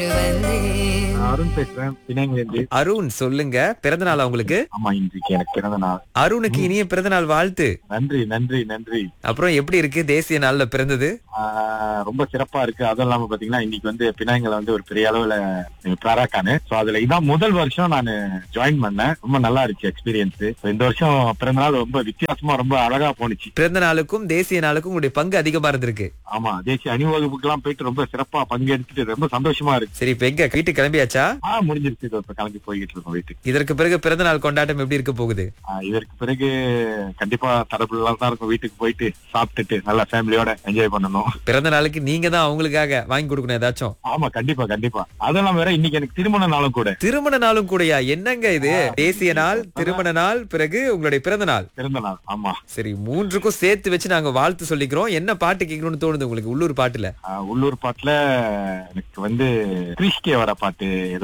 நான் அருண் பேசுறேன் பிணைங்கிலிருந்து அருண் சொல்லுங்க பிறந்த நாள் உங்களுக்கு ஆமா இன்றைக்கு எனக்கு பிறந்த நாள் அருணுக்கு இனிய பிறந்த நாள் வாழ்த்து நன்றி நன்றி நன்றி அப்புறம் எப்படி இருக்கு தேசிய நாள்ல பிறந்தது ஆஹ் ரொம்ப சிறப்பா இருக்கு அதுவும் இல்லாம பாத்தீங்கன்னா இன்னைக்கு வந்து பினாங்கல வந்து ஒரு பெரிய அளவுல பிராராக்கானு சோ அதுல இதான் முதல் வருஷம் நான் ஜாயின் பண்ணேன் ரொம்ப நல்லா இருந்துச்சு எக்ஸ்பீரியன்ஸ் இந்த வருஷம் பிறந்த நாள் ரொம்ப வித்தியாசமா ரொம்ப அழகா போணுச்சு பிறந்த நாளுக்கும் தேசிய நாளுக்கும் உங்களுடைய பங்கு அதிகமா இருந்திருக்கு ஆமா தேசிய அணிவகுப்புக்கு எல்லாம் போயிட்டு ரொம்ப சிறப்பா பங்கெடுத்துட்டு ரொம்ப சந்தோஷமா இருக்கு சரி இப்ப எங்க வீட்டுக்கு கிளம்பியாச்சா ஆஹ் முடிஞ்சிருச்சு இதோ இப்ப கிளம்பி போய்கிட்டு இருக்கோம் வீட்டுக்கு இதற்கு பிறகு பிறந்த நாள் கொண்டாட்டம் எப்படி இருக்க போகுது ஆஹ் இதற்கு பிறகு கண்டிப்பா தரப்புலாம் தான் இருக்கும் வீட்டுக்கு போயிட்டு சாப்பிட்டுட்டு நல்லா ஃபேமிலியோட என்ஜாய் பண்ணணும் பிறந்த நாளுக்கு நீங்க தான் அவங்களுக்காக வாங்கி கொடுக்கணும் ஏதாச்சும் ஆமா கண்டிப்பா கண்டிப்பா அதெல்லாம் வேற இன்னைக்கு எனக்கு திருமண நாளும் கூட திருமண நாளும் கூடயா என்னங்க இது தேசிய நாள் திருமண நாள் பிறகு உங்களுடைய பிறந்த நாள் பிறந்த நாள் ஆமா சரி மூன்றுக்கும் சேர்த்து வச்சு நாங்க வாழ்த்து சொல்லிக்கிறோம் என்ன பாட்டு கேட்கணும்னு தோணுது உங்களுக்கு உள்ளூர் பாட்டுல ஆஹ் உள்ளூர் பாட்டுல எனக்கு வந்து கிறிஸ்கே வர பாட்டு ஏதோ